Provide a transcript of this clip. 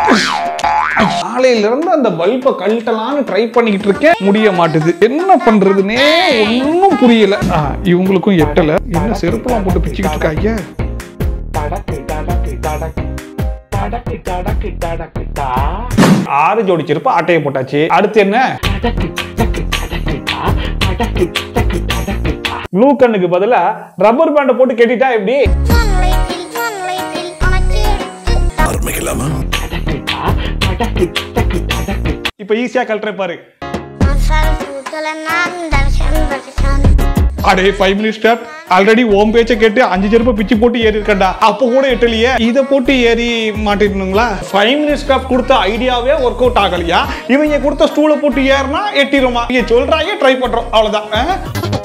காலையில இருந்து அந்த பல்பை கழட்டலாம்னு ட்ரை பண்ணிக்கிட்டு இருக்கேன் முடிய மாட்டுது என்ன பண்றதுனே ஒன்றும் புரியல ஆ, இவங்களுக்கும் எட்டல என்ன செருப்புலாம் போட்டு பிச்சுக்கிட்டு இருக்காங்க ஆறு ஜோடி செருப்பு ஆட்டையை போட்டாச்சு அடுத்து என்ன ப்ளூ கண்ணுக்கு பதிலா ரப்பர் பேண்டை போட்டு கட்டிட்டா எப்படி Sunlighting, sunlighting on a cute. இப்ப ஈஸியா கழட்டுற பாரு Masal Sutalanan Darshan Darshan. அடே ஃபைவ் மினிட்ஸ் ஸ்டாப் ஆல்ரெடி ஓம் பேச்சை கேட்டு அஞ்சு செருப்பு பிச்சு போட்டு ஏறி இருக்கண்டா அப்போ கூட எட்டலையே இதை போட்டு ஏறி மாட்டிருந்தீங்களா ஃபைவ் மினிட்ஸ் ஸ்டாப் கொடுத்த ஐடியாவே ஒர்க் அவுட் ஆகலையா இவங்க கொடுத்த ஸ்டூலை போட்டு ஏறினா எட்டிருமா நீங்க சொல்றாங்க ட்ரை பண்றோம் அவ்வளவுதான் ஆ?